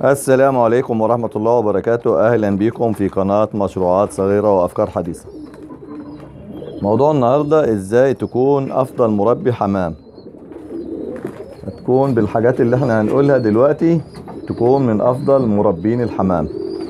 السلام عليكم ورحمة الله وبركاته أهلا بكم في قناة مشروعات صغيرة وأفكار حديثة موضوع النهاردة إزاي تكون أفضل مربي حمام تكون بالحاجات اللي احنا هنقولها دلوقتي تكون من أفضل مربين الحمام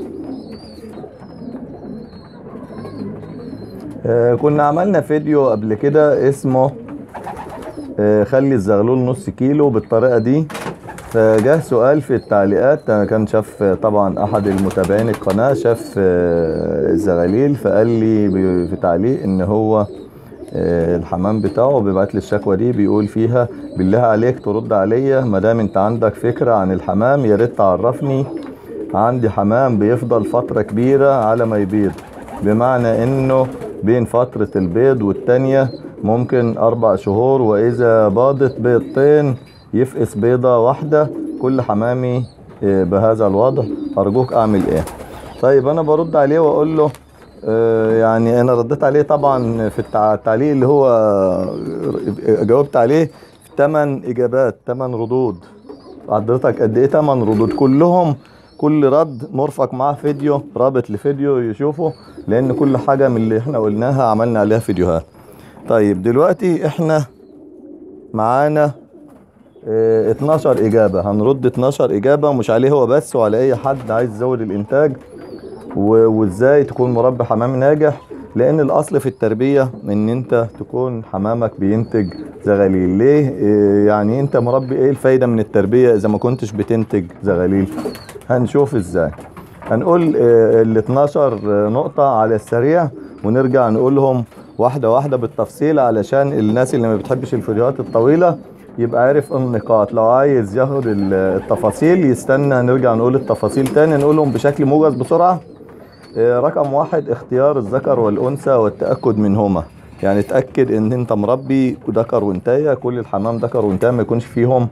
آه كنا عملنا فيديو قبل كده اسمه آه خلي الزغلول نص كيلو بالطريقة دي فجاه سؤال في التعليقات كان شاف طبعا احد المتابعين القناة شاف الزغاليل فقال لي في تعليق ان هو الحمام بتاعه بيبعت لي الشكوى دي بيقول فيها بالله عليك ترد عليا ما دام انت عندك فكرة عن الحمام يا ريت تعرفني عندي حمام بيفضل فترة كبيرة على ما يبيض بمعنى انه بين فترة البيض والتانية ممكن اربع شهور واذا باضت بيضتين يفقس بيضة واحدة كل حمامي بهذا الوضع أرجوك أعمل إيه طيب أنا برد عليه وأقول له يعني أنا رديت عليه طبعا في التعليق اللي هو جاوبت عليه في 8 إجابات 8 ردود حضرتك قد إيه 8 ردود كلهم كل رد مرفق معاه فيديو رابط لفيديو يشوفه لأن كل حاجة من اللي احنا قلناها عملنا عليها فيديوهات طيب دلوقتي احنا معانا اه 12 اجابه هنرد 12 اجابه مش عليه هو بس وعلى اي حد عايز يزود الانتاج وازاي تكون مربي حمام ناجح لان الاصل في التربيه ان انت تكون حمامك بينتج زغاليل ليه اه يعني انت مربي ايه الفايده من التربيه اذا ما كنتش بتنتج زغاليل هنشوف ازاي هنقول اه ال 12 نقطه على السريع ونرجع نقولهم واحده واحده بالتفصيل علشان الناس اللي ما بتحبش الفيديوهات الطويله يبقى عارف النقاط لو عايز ياخد التفاصيل يستنى نرجع نقول التفاصيل تاني نقولهم بشكل موجز بسرعة رقم واحد اختيار الذكر والأنثى والتأكد منهما يعني تأكد ان انت مربي ذكر وانتاية كل الحمام ذكر وانتاية ما يكونش فيهم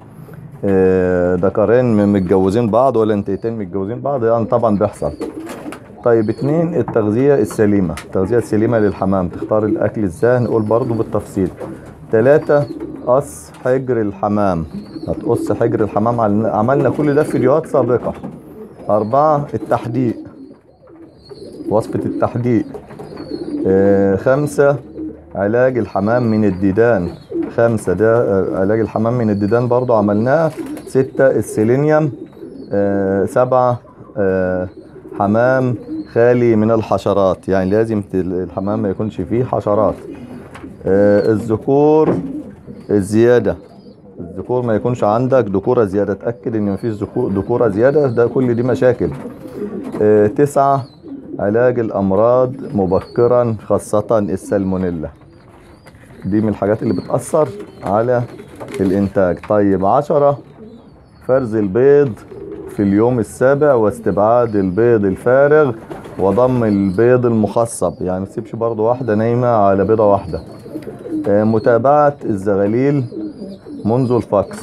ذكرين متجوزين بعض ولا انتيتين متجوزين بعض يعني طبعا بيحصل طيب اتنين التغذية السليمة التغذية السليمة للحمام تختار الأكل ازاي نقول برضو بالتفصيل تلاتة قص حجر الحمام هتقص حجر الحمام عملنا كل ده في فيديوهات سابقة أربعة التحديق وصفة التحديق آه خمسة علاج الحمام من الديدان خمسة ده علاج الحمام من الديدان برضو عملناه ستة السيلينيوم آه سبعة آه حمام خالي من الحشرات يعني لازم الحمام ما يكونش فيه حشرات الذكور الزيادة الذكور ما يكونش عندك ذكورة زيادة اتأكد ان مفيش ذكورة زيادة ده كل دي مشاكل اه تسعة علاج الامراض مبكرا خاصة السالمونيلا دي من الحاجات اللي بتأثر على الانتاج طيب عشرة فرز البيض في اليوم السابع واستبعاد البيض الفارغ وضم البيض المخصب يعني متسيبش برضو واحدة نايمة على بيضة واحدة متابعة الزغاليل منذ الفقس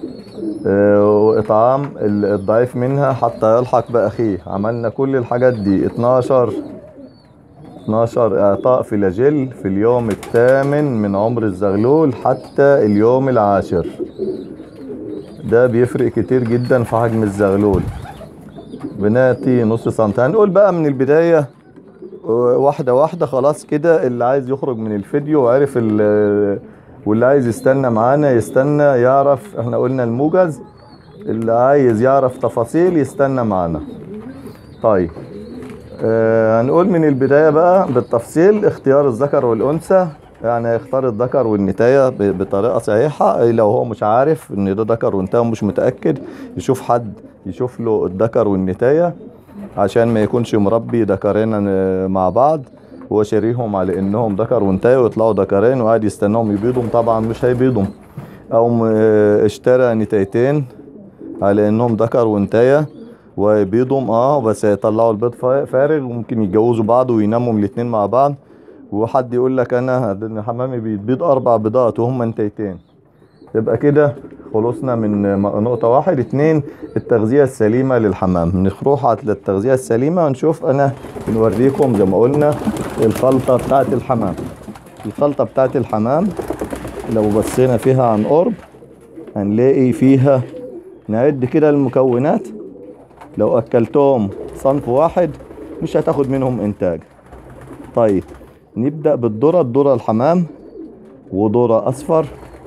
وإطعام الضعيف منها حتى يلحق بأخيه عملنا كل الحاجات دي 12 12 إعطاء فلاجيل في اليوم الثامن من عمر الزغلول حتى اليوم العاشر ده بيفرق كتير جدا في حجم الزغلول بناتي نص سنتي هنقول بقى من البداية واحدة واحدة خلاص كده اللي عايز يخرج من الفيديو وعرف واللي عايز يستنى معانا يستنى يعرف احنا قلنا الموجز اللي عايز يعرف تفاصيل يستنى معانا طيب آه هنقول من البداية بقى بالتفصيل اختيار الذكر والأنثى يعني يختار الذكر والنتاية بطريقة صحيحة لو هو مش عارف ان ده ذكر وانتاية ومش متأكد يشوف حد يشوف له الذكر والنتاية عشان ما يكونش مربي ذكرين مع بعض هو شاريهم على انهم ذكر وانتاية ويطلعوا ذكرين وقاعد يستناهم يبيضهم طبعا مش هيبيضهم او اشترى نتايتين على انهم ذكر وانتاية ويبيضهم اه بس هيطلعوا البيض فارغ وممكن يتجوزوا بعض ويناموا الاتنين مع بعض وحد يقول لك انا حمامي بيبيض اربع بيضات وهم انتيتين يبقى كده خلصنا من نقطة واحد اتنين التغذية السليمة للحمام نروح على التغذية السليمة ونشوف انا بنوريكم زي ما قلنا الخلطة بتاعت الحمام الخلطة بتاعت الحمام لو بصينا فيها عن قرب هنلاقي فيها نعد كده المكونات لو اكلتهم صنف واحد مش هتاخد منهم انتاج طيب نبدأ بالذرة الذرة الحمام وذرة اصفر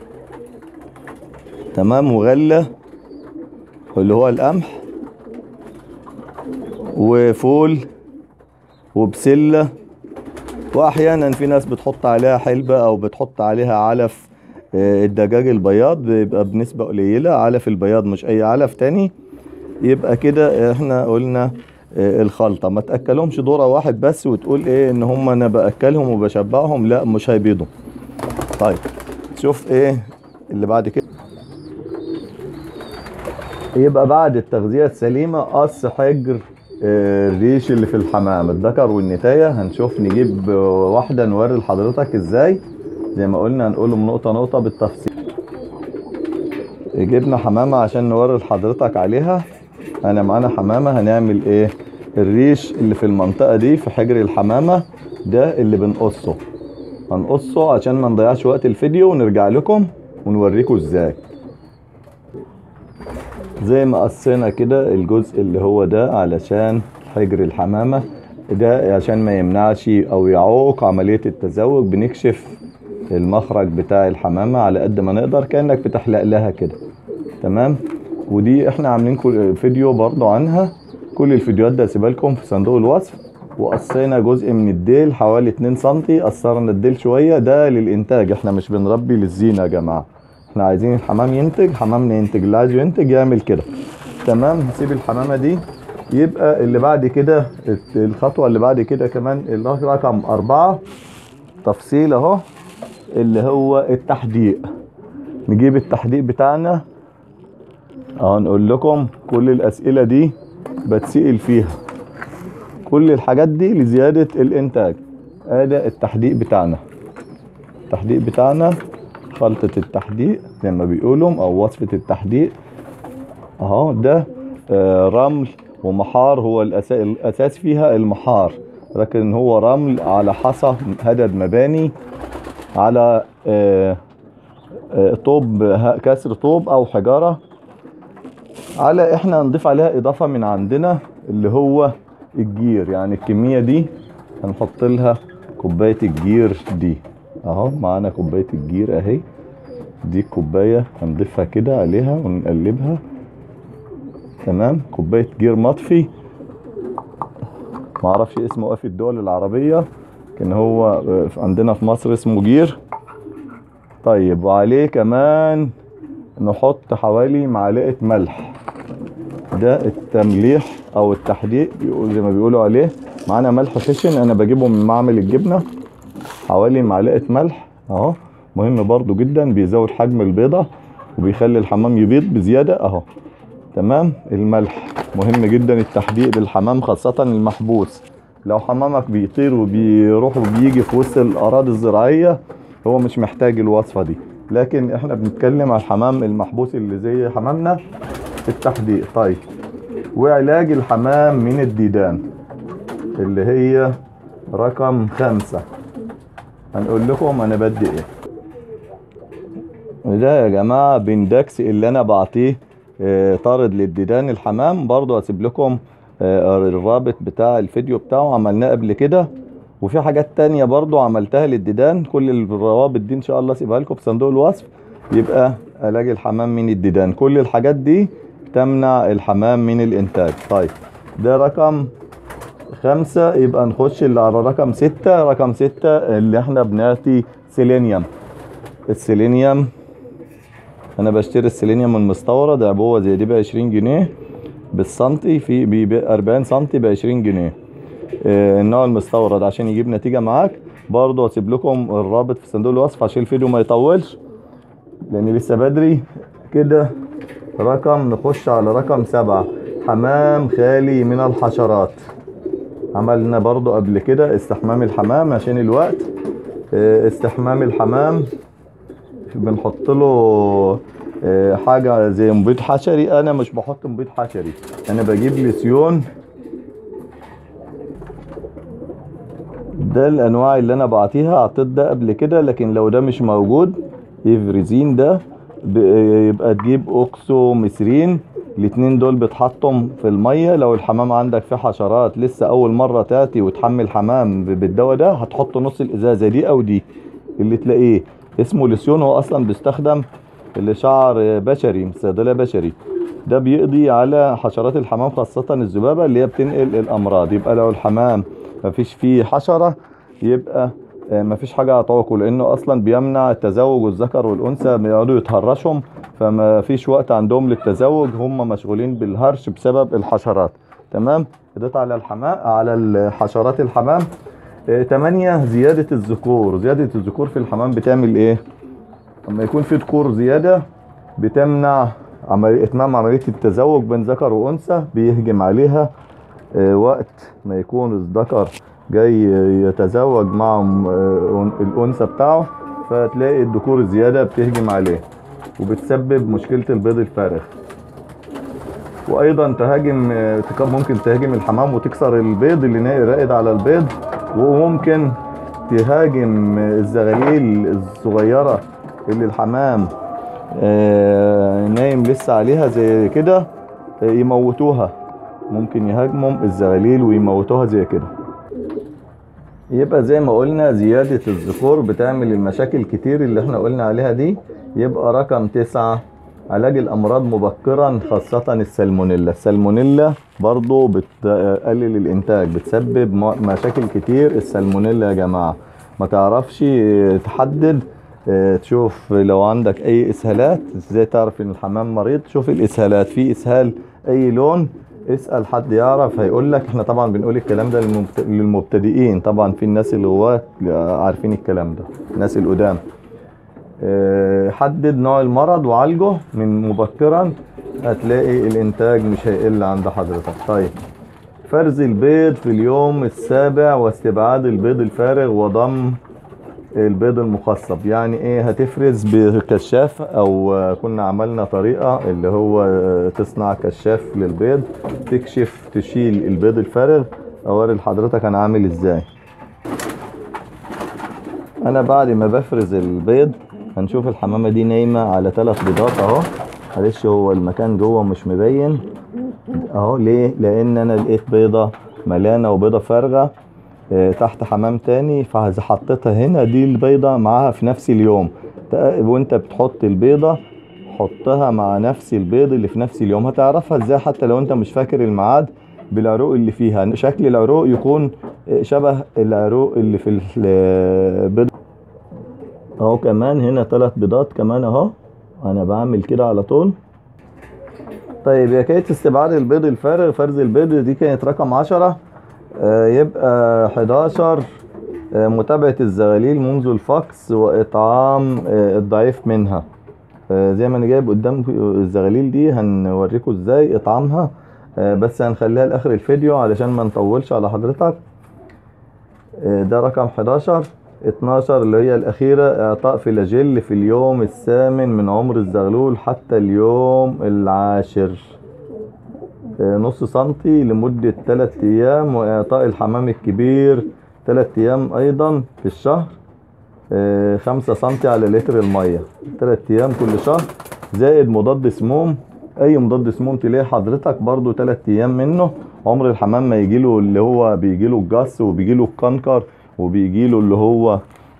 تمام وغلة اللي هو القمح وفول وبسلة واحيانا في ناس بتحط عليها حلبة او بتحط عليها علف آه، الدجاج البياض بيبقى بنسبة قليلة علف البياض مش اي علف تاني يبقى كده احنا قلنا آه، الخلطة ما تأكلهمش دورة واحد بس وتقول ايه ان هم انا بأكلهم وبشبعهم لا مش هيبيضوا طيب شوف ايه اللي بعد كده يبقى بعد التغذية السليمة قص حجر آه، الريش اللي في الحمام الذكر والنتاية هنشوف نجيب آه، واحدة نوري لحضرتك ازاي زي ما قلنا هنقولهم نقطة نقطة بالتفصيل جبنا حمامة عشان نوري لحضرتك عليها انا معانا حمامة هنعمل ايه الريش اللي في المنطقة دي في حجر الحمامة ده اللي بنقصه هنقصه عشان ما نضيعش وقت الفيديو ونرجع لكم ونوريكم ازاي زي ما قصينا كده الجزء اللي هو ده علشان حجر الحمامة ده عشان ما يمنعش او يعوق عملية التزاوج بنكشف المخرج بتاع الحمامة على قد ما نقدر كأنك بتحلق لها كده تمام ودي احنا عاملين كل فيديو برضو عنها كل الفيديوهات ده هسيبها لكم في صندوق الوصف وقصينا جزء من الديل حوالي 2 سنتي قصرنا الديل شوية ده للإنتاج احنا مش بنربي للزينة يا جماعة احنا عايزين الحمام ينتج حمامنا ينتج اللي عايزه ينتج يعمل كده تمام هسيب الحمامة دي يبقى اللي بعد كده الخطوة اللي بعد كده كمان الرقم أربعة تفصيل اهو اللي هو التحديق نجيب التحديق بتاعنا اهو نقول لكم كل الأسئلة دي بتسئل فيها كل الحاجات دي لزيادة الإنتاج ادي التحديق بتاعنا التحديق بتاعنا خلطة التحديق زي ما بيقولوا او وصفة التحديق اهو ده آه، رمل ومحار هو الأسا- الاساس فيها المحار لكن هو رمل على حصى هدد مباني على آه، آه، طوب ه- كسر طوب او حجارة على احنا نضيف عليها اضافة من عندنا اللي هو الجير يعني الكمية دي هنحط لها كوباية الجير دي اهو معانا كوباية الجير اهي دي الكوباية هنضيفها كده عليها ونقلبها تمام كوباية جير مطفي معرفش اسمه ايه في الدول العربية لكن هو آه، عندنا في مصر اسمه جير طيب وعليه كمان نحط حوالي معلقة ملح ده التمليح او التحديق بيقول زي ما بيقولوا عليه معانا ملح خشن انا بجيبه من معمل الجبنة حوالي معلقة ملح اهو مهم برضو جدا بيزود حجم البيضة وبيخلي الحمام يبيض بزيادة اهو تمام الملح مهم جدا التحديق للحمام خاصة المحبوس لو حمامك بيطير وبيروح وبيجي في وسط الأراضي الزراعية هو مش محتاج الوصفة دي لكن احنا بنتكلم على الحمام المحبوس اللي زي حمامنا في التحديق طيب وعلاج الحمام من الديدان اللي هي رقم خمسة هنقول لكم انا بدي ايه ده يا جماعة بندكس اللي انا بعطيه آه، طارد للديدان الحمام برضو هسيب لكم آه، الرابط بتاع الفيديو بتاعه عملناه قبل كده وفي حاجات تانية برضو عملتها للديدان كل الروابط دي ان شاء الله سيبها لكم في صندوق الوصف يبقى علاج الحمام من الديدان كل الحاجات دي تمنع الحمام من الانتاج طيب ده رقم خمسة يبقى نخش اللي على رقم ستة رقم ستة اللي احنا بنعطي سيلينيوم السيلينيوم انا بشتري السيلينيوم المستورد عبوة زي دي بعشرين جنيه بالسنتي في ب 40 سنتي بعشرين جنيه آه، النوع المستورد عشان يجيب نتيجة معاك برضه هسيب لكم الرابط في صندوق الوصف عشان الفيديو ما يطولش لان لسه بدري كده رقم نخش على رقم سبعة حمام خالي من الحشرات عملنا برضو قبل كده استحمام الحمام عشان الوقت آه، استحمام الحمام بنحط له آه، حاجة زي مبيد حشري انا مش بحط مبيد حشري انا بجيب لسيون ده الانواع اللي انا بعطيها اعطيت ده قبل كده لكن لو ده مش موجود افريزين ده ب- يبقى تجيب اوكسو مصرين الاتنين دول بتحطهم في المية لو الحمام عندك فيه حشرات لسه اول مرة تاتي وتحمل حمام ب- بالدواء ده هتحط نص الازازة دي او دي اللي تلاقيه اسمه لسيون هو اصلا بيستخدم لشعر بشري من صيدلة بشري ده بيقضي على حشرات الحمام خاصة الذبابة اللي هي بتنقل الامراض يبقى لو الحمام مفيش فيه حشرة يبقى آه، مفيش حاجة هتعوقه لانه اصلا بيمنع التزوج الذكر والانثى بيقعدوا يتهرشهم فما فيش وقت عندهم للتزوج هم مشغولين بالهرش بسبب الحشرات تمام قضيت على الحمام على الحشرات الحمام آه، تمانية زيادة الذكور زيادة الذكور في الحمام بتعمل ايه لما يكون في ذكور زيادة بتمنع عملية اتمام عملية التزوج بين ذكر وانثى بيهجم عليها آه، وقت ما يكون الذكر جاي يتزوج مع آه، الانثى بتاعه فتلاقي الذكور الزيادة بتهجم عليه وبتسبب مشكلة البيض الفارغ وايضا تهاجم آه، تك- ممكن تهاجم الحمام وتكسر البيض اللي نا- رائد على البيض وممكن تهاجم آه، الزغاليل الصغيرة اللي الحمام آه، نايم لسه عليها زي كده آه، يموتوها ممكن يهاجموا الزغاليل ويموتوها زي كده يبقى زي ما قلنا زيادة الذكور بتعمل المشاكل كتير اللي احنا قلنا عليها دي يبقى رقم تسعة علاج الأمراض مبكرا خاصة السالمونيلا السالمونيلا برضو بتقلل الإنتاج بتسبب م- مشاكل كتير السالمونيلا يا جماعة ما تعرفش اه، تحدد اه، تشوف لو عندك أي إسهالات ازاي تعرف إن الحمام مريض شوف الإسهالات في إسهال أي لون اسأل حد يعرف هيقول لك احنا طبعا بنقول الكلام ده للمبت- للمبتدئين طبعا في الناس الغواة عارفين الكلام ده الناس القدام اه، حدد نوع المرض وعالجه من مبكرا هتلاقي الانتاج مش هيقل عند حضرتك طيب فرز البيض في اليوم السابع واستبعاد البيض الفارغ وضم البيض المخصب يعني ايه هتفرز بكشاف او آه، كنا عملنا طريقة اللي هو آه، تصنع كشاف للبيض تكشف تشيل البيض الفارغ اوري لحضرتك انا عامل ازاي انا بعد ما بفرز البيض هنشوف الحمامة دي نايمة على ثلاث بيضات اهو معلش هو المكان جوه مش مبين اهو ليه لان انا لقيت بيضة ملانة وبيضة فارغة آه، تحت حمام تاني فحطيتها هنا دي البيضة معاها في نفس اليوم تق- وانت بتحط البيضة حطها مع نفس البيض اللي في نفس اليوم هتعرفها ازاي حتى لو انت مش فاكر الميعاد بالعروق اللي فيها شكل العروق يكون آه، شبه العروق اللي في البيض اهو كمان هنا ثلاث بيضات كمان اهو انا بعمل كده على طول طيب يا كانت استبعاد البيض الفارغ فرز البيض دي كانت رقم عشرة آه، يبقى 11 آه، متابعة الزغاليل منذ الفقس وإطعام آه، الضعيف منها آه، زي ما أنا جايب قدام الزغاليل دي هنوريكم إزاي إطعامها آه، بس هنخليها لآخر الفيديو علشان ما نطولش على حضرتك آه، ده رقم 11 12 اللي هي الأخيرة إعطاء فلاجيل في اليوم الثامن من عمر الزغلول حتى اليوم العاشر آه، نص سنتي لمدة تلات أيام وإعطاء الحمام الكبير تلات أيام أيضا في الشهر آه، خمسة سنتي على لتر المية تلات أيام كل شهر زائد مضاد سموم أي مضاد سموم تلاقي حضرتك برضو تلات أيام منه عمر الحمام ما يجيله اللي هو بيجيله الجص وبيجيله الكنكر وبيجيله اللي هو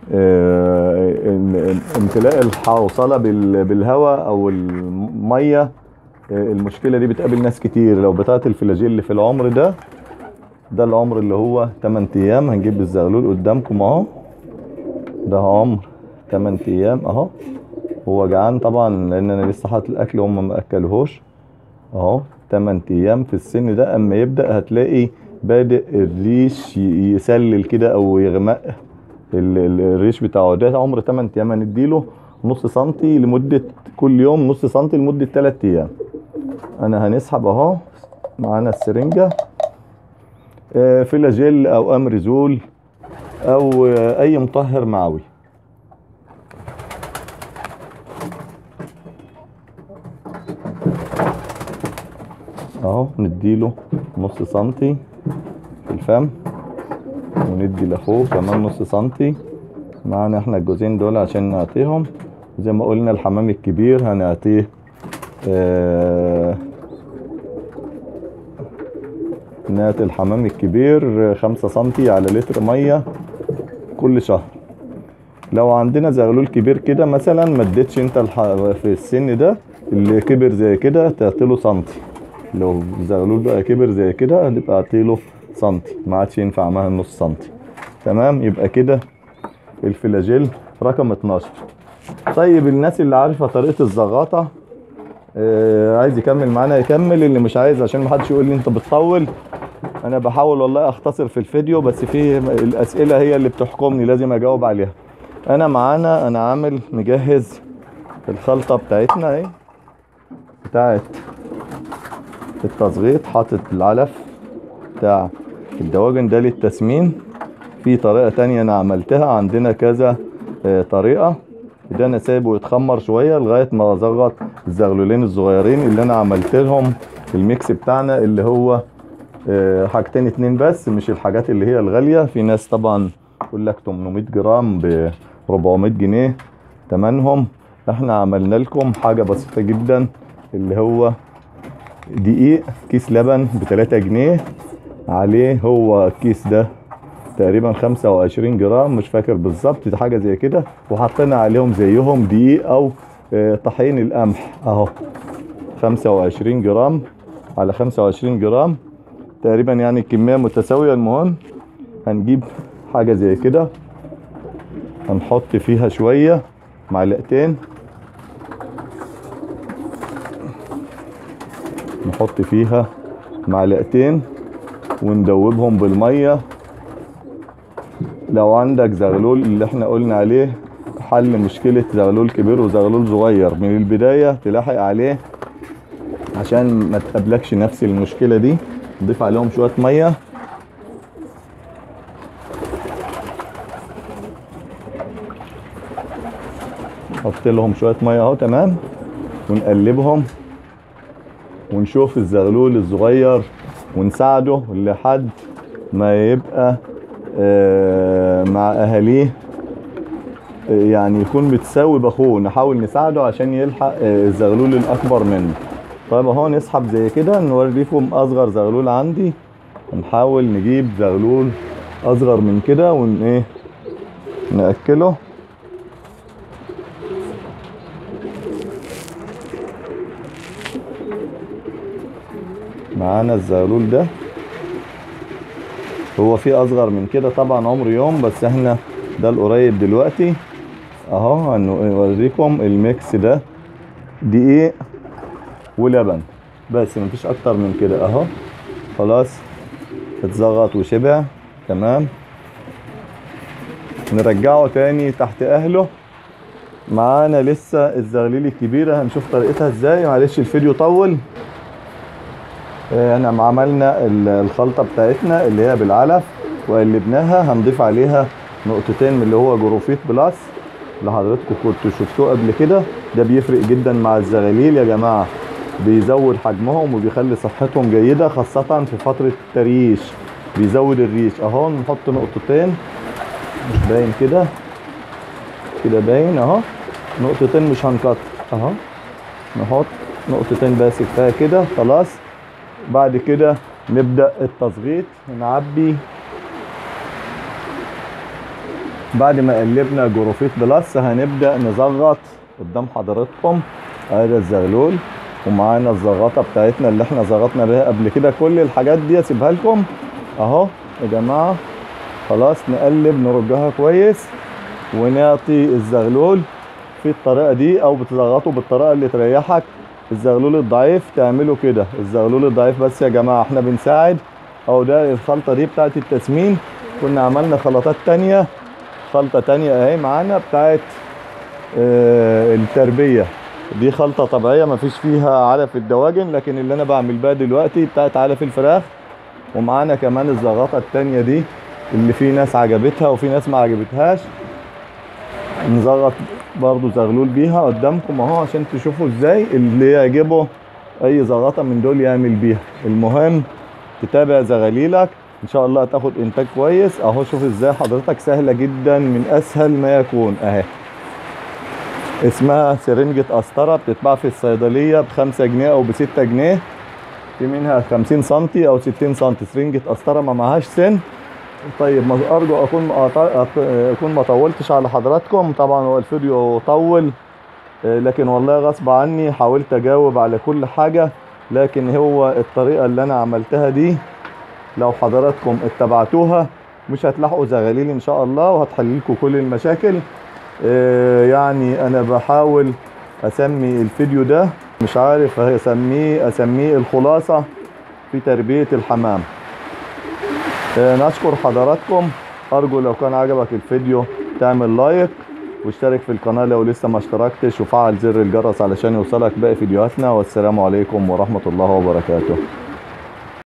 آه، ال- ال- امتلاء الحوصلة بال- بالهواء أو المية آه، المشكلة دي بتقابل ناس كتير لو بتاعت الفلاجيل في العمر ده ده العمر اللي هو 8 ايام هنجيب الزغلول قدامكم اهو ده عمر 8 ايام اهو هو جعان طبعا لان انا لسه حاطط الاكل وهم ما اكلوهوش اهو 8 ايام في السن ده اما يبدا هتلاقي بادئ الريش ي- يسلل كده او يغمق ال- ال- الريش بتاعه ده عمر 8 ايام هنديله نص سنتي لمده كل يوم نص سنتي لمده 3 ايام انا هنسحب اهو معانا السرنجة آه، فيلاجيل او امريزول او آه، اي مطهر معوي اهو نديله نص سنتي في الفم وندي لاخوه كمان نص سنتي معانا احنا الجوزين دول عشان نعطيهم زي ما قلنا الحمام الكبير هنعطيه آه نات الحمام الكبير خمسة سنتي على لتر مية كل شهر لو عندنا زغلول كبير كده مثلا ما اديتش انت الح... في السن ده اللي كبر زي كده تعطيله سنتي لو زغلول بقى كبر زي كده هتبقى اعطيله سنتي ما عادش ينفع معاها نص سنتي تمام يبقى كده الفلاجيل رقم 12 طيب الناس اللي عارفه طريقه الزغاطه آه عايز يكمل معانا يكمل اللي مش عايز عشان محدش يقول لي انت بتطول انا بحاول والله اختصر في الفيديو بس في الاسئله هي اللي بتحكمني لازم اجاوب عليها انا معانا انا عامل مجهز الخلطه بتاعتنا اهي بتاعت التصغيط حاطط العلف بتاع الدواجن ده للتسمين في طريقة تانية انا عملتها عندنا كذا آه، طريقة ده انا سايبه يتخمر شوية لغاية ما اظبط الزغلولين الصغيرين اللي انا عملت لهم الميكس بتاعنا اللي هو آه، حاجتين اتنين بس مش الحاجات اللي هي الغالية في ناس طبعا يقول لك 800 جرام ب 400 جنيه تمنهم احنا عملنا لكم حاجة بسيطة جدا اللي هو دقيق كيس لبن ب 3 جنيه عليه هو الكيس ده تقريبا 25 جرام مش فاكر بالظبط حاجه زي كده وحطينا عليهم زيهم دقيق او آه، طحين القمح اهو 25 جرام على 25 جرام تقريبا يعني الكميه متساويه المهم هنجيب حاجه زي كده هنحط فيها شويه معلقتين نحط فيها معلقتين وندوبهم بالميه لو عندك زغلول اللي احنا قلنا عليه حل مشكلة زغلول كبير وزغلول صغير من البداية تلاحق عليه عشان ما تقابلكش نفس المشكلة دي نضيف عليهم شوية مية نحط لهم شوية مية اهو تمام ونقلبهم ونشوف الزغلول الصغير ونساعده لحد ما يبقى آه، مع اهاليه آه، يعني يكون متساوي باخوه نحاول نساعده عشان يلحق آه، الزغلول الاكبر منه طيب اهو نسحب زي كده نوريكم اصغر زغلول عندي نحاول نجيب زغلول اصغر من كده ون ايه ناكله معانا الزغلول ده هو في اصغر من كده طبعا عمر يوم بس احنا ده القريب دلوقتي اهو هنوريكم الميكس ده دقيق ولبن بس مفيش اكتر من كده اهو خلاص اتزغط وشبع تمام نرجعه تاني تحت اهله معانا لسه الزغليل الكبيرة هنشوف طريقتها ازاي معلش الفيديو طول احنا عملنا ال- الخلطة بتاعتنا اللي هي بالعلف وقلبناها هنضيف عليها نقطتين من اللي هو جروفيت بلس اللي حضراتكم كنتوا شفتوه قبل كده ده بيفرق جدا مع الزغاليل يا جماعة بيزود حجمهم وبيخلي صحتهم جيدة خاصة في فترة التريش بيزود الريش اهو نحط نقطتين مش باين كده كده باين اهو نقطتين مش هنكتر اهو نحط نقطتين بس كفايه كده خلاص بعد كده نبدأ التصغيط نعبي بعد ما قلبنا جروفيت بلس هنبدأ نزغط قدام حضراتكم هذا الزغلول ومعانا الزغطة بتاعتنا اللي احنا زغطنا بيها قبل كده كل الحاجات دي اسيبها لكم اهو يا جماعة خلاص نقلب نرجها كويس ونعطي الزغلول في الطريقة دي او بتزغطه بالطريقة اللي تريحك الزغلول الضعيف تعملوا كده الزغلول الضعيف بس يا جماعة احنا بنساعد او ده الخلطة دي بتاعت التسمين كنا عملنا خلطات تانية خلطة تانية اهي معانا بتاعت آه التربية دي خلطة طبيعية مفيش فيها علف الدواجن لكن اللي انا بعمل بها دلوقتي بتاعت علف الفراخ ومعانا كمان الزغطة التانية دي اللي في ناس عجبتها وفي ناس ما عجبتهاش نزغط برضو زغلول بيها قدامكم اهو عشان تشوفوا ازاي اللي يعجبه اي زغطة من دول يعمل بيها المهم تتابع زغاليلك ان شاء الله تاخد انتاج كويس اهو شوف ازاي حضرتك سهلة جدا من اسهل ما يكون اهي اسمها سرنجة قسطرة بتتباع في الصيدلية بخمسة جنيه او بستة جنيه في منها 50 سنتي او 60 سنتي سرنجة قسطرة ما معهاش سن طيب ما- ارجو اكون ما قاطع- أك- اكون ما طولتش على حضراتكم طبعا هو الفيديو طول آه، لكن والله غصب عني حاولت اجاوب على كل حاجة لكن هو الطريقة اللي انا عملتها دي لو حضراتكم اتبعتوها مش هتلاحقوا زغاليل ان شاء الله وهتحل لكم كل المشاكل آه، يعني انا بحاول اسمي الفيديو ده مش عارف اسميه اسميه الخلاصة في تربية الحمام آه، نشكر حضراتكم ارجو لو كان عجبك الفيديو تعمل لايك واشترك في القناة لو لسه ما اشتركتش وفعل زر الجرس علشان يوصلك باقي فيديوهاتنا والسلام عليكم ورحمة الله وبركاته